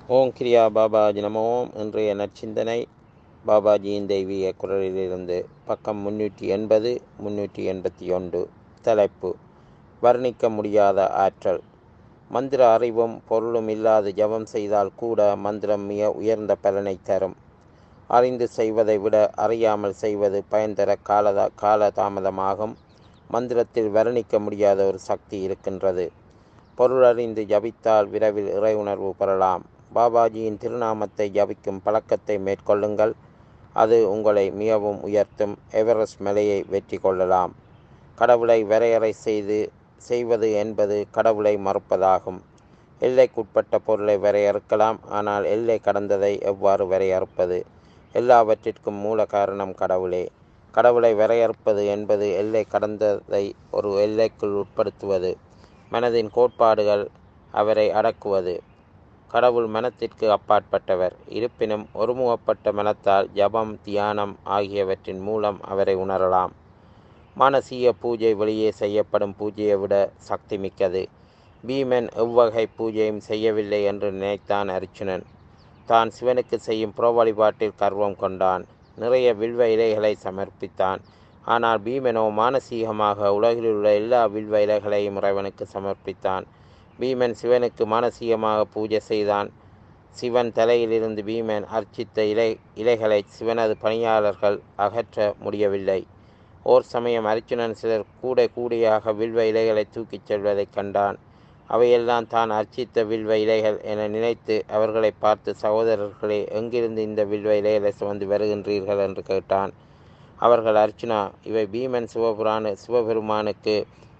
ஓம் கிரியா பாபாஜி நம ஓம் இன்றைய நற்சிந்தனை பாபாஜியின் தெய்வீக குரலிலிருந்து பக்கம் முன்னூற்றி எண்பது முன்னூற்றி எண்பத்தி ஒன்று தலைப்பு வர்ணிக்க முடியாத ஆற்றல் மந்திர அறிவும் பொருளும் இல்லாது ஜபம் செய்தால் கூட மந்திரம் மிக உயர்ந்த பலனை தரும் அறிந்து செய்வதை விட அறியாமல் செய்வது பயன் தர காலதா கால தாமதமாகும் மந்திரத்தில் வர்ணிக்க முடியாத ஒரு சக்தி இருக்கின்றது பொருளறிந்து ஜபித்தால் விரைவில் இறை உணர்வு பெறலாம் பாபாஜியின் திருநாமத்தை ஜபிக்கும் பழக்கத்தை மேற்கொள்ளுங்கள் அது உங்களை மிகவும் உயர்த்தும் எவரெஸ்ட் மலையை வெற்றி கொள்ளலாம் கடவுளை வரையறை செய்து செய்வது என்பது கடவுளை மறுப்பதாகும் எல்லைக்குட்பட்ட பொருளை வரையறுக்கலாம் ஆனால் எல்லை கடந்ததை எவ்வாறு வரையறுப்பது எல்லாவற்றிற்கும் மூல காரணம் கடவுளே கடவுளை வரையறுப்பது என்பது எல்லை கடந்ததை ஒரு எல்லைக்குள் உட்படுத்துவது மனதின் கோட்பாடுகள் அவரை அடக்குவது கடவுள் மனத்திற்கு அப்பாற்பட்டவர் இருப்பினும் ஒருமுகப்பட்ட மனத்தால் ஜபம் தியானம் ஆகியவற்றின் மூலம் அவரை உணரலாம் மானசீக பூஜை வெளியே செய்யப்படும் பூஜையை விட சக்தி மிக்கது பீமன் எவ்வகை பூஜையும் செய்யவில்லை என்று நினைத்தான் அர்ச்சுனன் தான் சிவனுக்கு செய்யும் புற வழிபாட்டில் கர்வம் கொண்டான் நிறைய வில்வ இலைகளை சமர்ப்பித்தான் ஆனால் பீமனோ மானசீகமாக உலகில் உள்ள எல்லா வில்வ இலைகளையும் இறைவனுக்கு சமர்ப்பித்தான் பீமன் சிவனுக்கு மானசீகமாக பூஜை செய்தான் சிவன் தலையிலிருந்து பீமன் அர்ச்சித்த இலை இலைகளை சிவனது பணியாளர்கள் அகற்ற முடியவில்லை ஓர் சமயம் அர்ச்சுனன் சிலர் கூட கூடியாக வில்வ இலைகளை தூக்கிச் செல்வதைக் கண்டான் அவையெல்லாம் தான் அர்ச்சித்த வில்வ இலைகள் என நினைத்து அவர்களை பார்த்து சகோதரர்களே எங்கிருந்து இந்த வில்வ இலைகளை சுமந்து வருகின்றீர்கள் என்று கேட்டான் அவர்கள் அர்ச்சுனா இவை பீமன் சிவபுராண சிவபெருமானுக்கு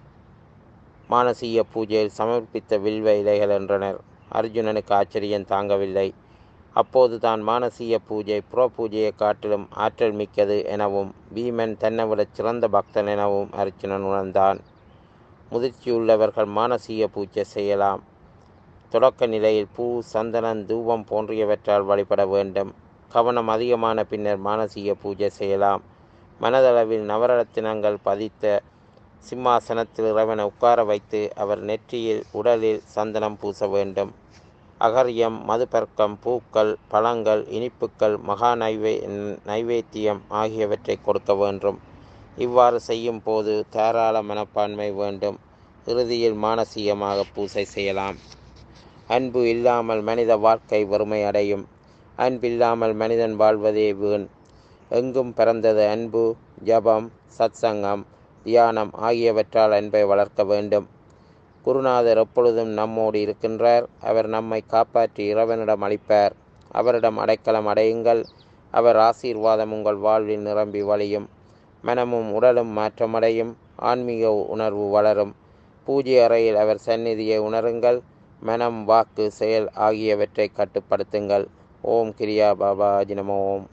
மானசீக பூஜையில் சமர்ப்பித்த வில்வ இலைகள் என்றனர் அர்ஜுனனுக்கு ஆச்சரியம் தாங்கவில்லை அப்போது தான் மானசீக பூஜை புற பூஜையை காட்டிலும் ஆற்றல் மிக்கது எனவும் பீமன் தன்னை விட சிறந்த பக்தன் எனவும் அர்ஜுனன் உணர்ந்தான் முதிர்ச்சியுள்ளவர்கள் மானசீக பூஜை செய்யலாம் தொடக்க நிலையில் பூ சந்தனம் தூபம் போன்றியவற்றால் வழிபட வேண்டும் கவனம் அதிகமான பின்னர் மானசீக பூஜை செய்யலாம் மனதளவில் நவரத்தினங்கள் பதித்த சிம்மாசனத்தில் இறைவனை உட்கார வைத்து அவர் நெற்றியில் உடலில் சந்தனம் பூச வேண்டும் அகரியம் மதுபர்க்கம் பூக்கள் பழங்கள் இனிப்புக்கள் மகா நைவே நைவேத்தியம் ஆகியவற்றை கொடுக்க வேண்டும் இவ்வாறு செய்யும் போது தாராள மனப்பான்மை வேண்டும் இறுதியில் மானசீகமாக பூசை செய்யலாம் அன்பு இல்லாமல் மனித வாழ்க்கை வறுமை அடையும் அன்பில்லாமல் மனிதன் வாழ்வதே வீண் எங்கும் பிறந்தது அன்பு ஜபம் சத்சங்கம் தியானம் ஆகியவற்றால் அன்பை வளர்க்க வேண்டும் குருநாதர் எப்பொழுதும் நம்மோடு இருக்கின்றார் அவர் நம்மை காப்பாற்றி இறைவனிடம் அளிப்பார் அவரிடம் அடைக்கலம் அடையுங்கள் அவர் ஆசீர்வாதம் உங்கள் வாழ்வில் நிரம்பி வழியும் மனமும் உடலும் மாற்றமடையும் ஆன்மீக உணர்வு வளரும் பூஜை அறையில் அவர் சந்நிதியை உணருங்கள் மனம் வாக்கு செயல் ஆகியவற்றை கட்டுப்படுத்துங்கள் ஓம் கிரியா பாபா ஜினமோ ஓம்